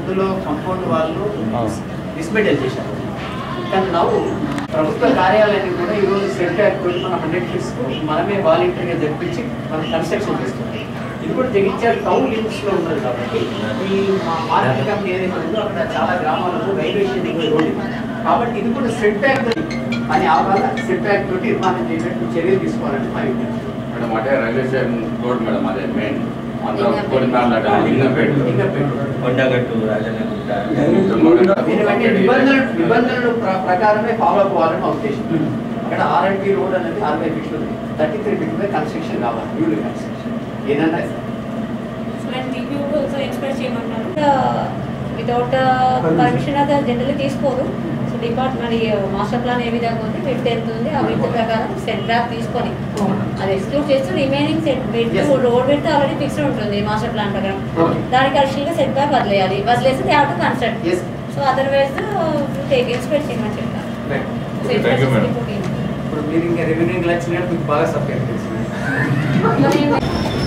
అందులో కంపౌండ్ వాళ్ళు డిస్మెటల్ చేశారు కానీ నవ్వు ప్రభుత్వ కార్యాలయాన్ని కూడా ఈరోజు సెట్ తోటి మన హండ్రెడ్ ఫీట్స్ మనమే వాలంటీర్గా జరిపించి మనం కన్స్ట్రక్షన్ చేస్తున్నాం ఇది కూడా జగిత్యాల టౌన్ లిమిట్స్ లో ఉన్నది కాబట్టి ఈ మా మార్కెట్ కంపెనీ ఏదైతే ఉందో అక్కడ చాలా గ్రామాలలో రైల్వే స్టేషన్ రోడ్ ఉంది. కాబట్టి ఇది కూడా సెట్ బ్యాక్ అని అవగాహన సెట్ బ్యాక్ తోటి నిర్మాణం చేసేట్టు చర్యలు తీసుకోవాలని మా అభిప్రాయం. మేడం అదే రైల్వే స్టేషన్ రోడ్ మేడం అదే మెయిన్ అందరూ కొడినాళ్ళ లింగంపేట లింగంపేట. కొండగట్టు రాజనగుట్ట ఎందుకంటే నిబంధనలు నిబంధనలు ప్ర- ప్రకారమే ఫాలో అప్ అవ్వాలని మా ఉద్దేశం అక్కడ ఆర్ఎండ్బి రోడ్ అనేది అరవై ఫీట్లు ఉంది థర్టీ త్రీ ఫీట్ మీద కన్స్ట్రక్షన్ కావాలి న్యూలీ కన్స్ట్రక్షన్ ఏదన్నా అండ్ రివ్యూ ఆల్సో ఎక్స్ప్రెస్ చేయమంటారు వితౌట్ పర్మిషన్ అయితే జనరల్లీ తీసుకోరు సో డిపార్ట్ మరి మాస్టర్ ప్లాన్ ఏ విధంగా ఉంది విత్ ఎంత ఉంది ఆ విత్ ప్రకారం సెట్ బ్యాక్ తీసుకొని అది ఎక్స్క్లూడ్ చేస్తూ remaining set with Yes. Road with already fixed ఉంటుంది మాస్టర్ ప్లాన్ ప్రకారం Okay. దానికి అడిషనల్గా సెట్ బ్యాక్ వదిలేయాలి వదిలేసి they have to construct yes so otherwise take express చేయమని చెప్తారు So, it Thank you, was madam. reporting. ఇప్పుడు మీరు ఇంకా రెవెన్యూ లక్ష్మి మీకు బాగా సబ్జెక్ట్ తెలిసింది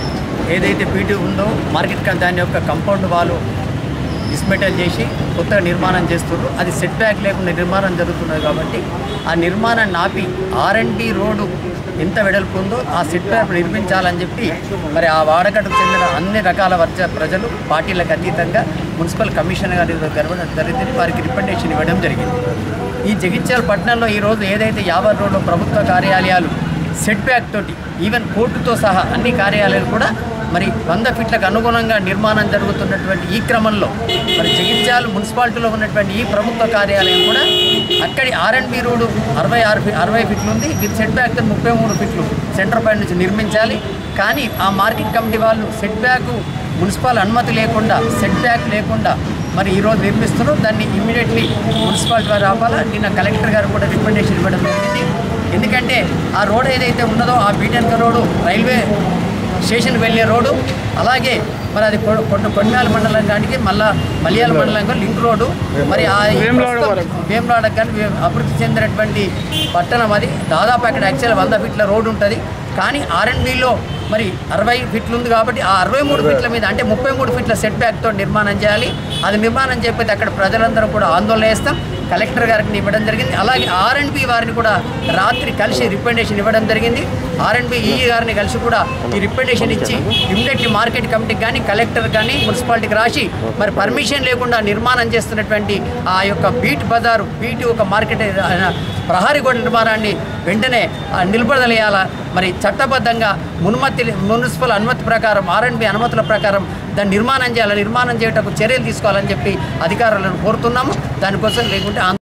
ఏదైతే పీటీ ఉందో మార్కెట్ కా- దాని యొక్క కంపౌండ్ వాళ్ళు డిస్మెటల్ చేసి కొత్తగా నిర్మాణం చేస్తున్నారు అది సెట్ బ్యాక్ లేకుండా నిర్మాణం జరుగుతున్నది కాబట్టి ఆ నిర్మాణాన్ని ఆపి ఆర్ అండ్ బి రోడ్డు ఎంత వెడల్పు ఉందో ఆ సెట్ బ్యాక్ నిర్మించాలని చెప్పి మరి ఆ వాడకట్టుకు చెందిన అన్ని రకాల వర్గ ప్రజలు పార్టీలకు అతీతంగా మున్సిపల్ కమిషన్ గారి గడవడం జరిగింది వారికి రికమెండేషన్ ఇవ్వడం జరిగింది ఈ జగిత్యాల పట్టణంలో ఈరోజు ఏదైతే యాభై రోడ్డు ప్రభుత్వ కార్యాలయాలు సెట్ బ్యాక్ తోటి ఈవెన్ కోర్టుతో సహా అన్ని కార్యాలయాలు కూడా మరి వంద ఫీట్లకు అనుగుణంగా నిర్మాణం జరుగుతున్నటువంటి ఈ క్రమంలో మరి జగిత్యాల మున్సిపాలిటీలో ఉన్నటువంటి ఈ ప్రభుత్వ కార్యాలయం కూడా అక్కడి ఆర్ఎండ్బి రోడ్డు అరవై ఆరు ఫీ అరవై ఫీట్లు ఉంది విత్ సెట్ బ్యాక్ ముప్పై మూడు ఫీట్లు సెంటర్ పాయింట్ నుంచి నిర్మించాలి కానీ ఆ మార్కెట్ కమిటీ వాళ్ళు సెట్ బ్యాక్ మున్సిపల్ అనుమతి లేకుండా సెట్ బ్యాక్ లేకుండా మరి ఈరోజు నిర్మిస్తున్నారు దాన్ని ఇమ్మీడియట్లీ మున్సిపాలిటీ వారు ఆపాలా నిన్న కలెక్టర్ గారు కూడా రికమెండేషన్ ఇవ్వడం జరిగింది ఎందుకంటే ఆ రోడ్ ఏదైతే ఉన్నదో ఆ బీటెన్క రోడ్డు రైల్వే స్టేషన్కి వెళ్ళే రోడ్డు అలాగే మరి అది కొ- కొండ కొండాల మండలం కానికి మళ్ళా మలయాళ మండలం లింక్ రోడ్డు మరి ఆ వేమలాడ కానీ వే- అభివృద్ధి చెందినటువంటి పట్టణం అది దాదాపు అక్కడ యాక్చువల్ వంద ఫీట్ల రోడ్డు ఉంటుంది కానీ ఆర్ఎండ్బిలో మరి అరవై ఫీట్లు ఉంది కాబట్టి ఆ అరవై మూడు ఫీట్ల మీద అంటే ముప్పై మూడు ఫీట్ల సెట్ బ్యాక్తో నిర్మాణం చేయాలి అది నిర్మాణం చేయకపోతే అక్కడ ప్రజలందరూ కూడా ఆందోళన చేస్తాం కలెక్టర్ గారికి ఇవ్వడం జరిగింది అలాగే ఆర్ అండ్ బి వారిని కూడా రాత్రి కలిసి రికమెండేషన్ ఇవ్వడం జరిగింది ఆర్ అండ్ బి ఈఈ గారిని కలిసి కూడా ఈ రికమెండేషన్ ఇచ్చి ఇమ్మీడియట్లీ మార్కెట్ కమిటీకి కానీ కలెక్టర్ కానీ మున్సిపాలిటీకి రాసి మరి పర్మిషన్ లేకుండా నిర్మాణం చేస్తున్నటువంటి ఆ యొక్క బీట్ బజారు బీట్ ఒక మార్కెట్ ఆ, ప్రహారీ గోడ నిర్మాణాన్ని వెంటనే ఆ, నిలుపుదలేయాలా మరి చట్టబద్ధంగా మునుమతి మున్సిపల్ అనుమతి ప్రకారం ఆర్ఎండ్బి అనుమతుల ప్రకారం దాన్ని నిర్మాణం చేయాలి నిర్మాణం చేయటకు చర్యలు తీసుకోవాలని చెప్పి అధికారులను కోరుతున్నాము దానికోసం లేకుంటే ఆందోళన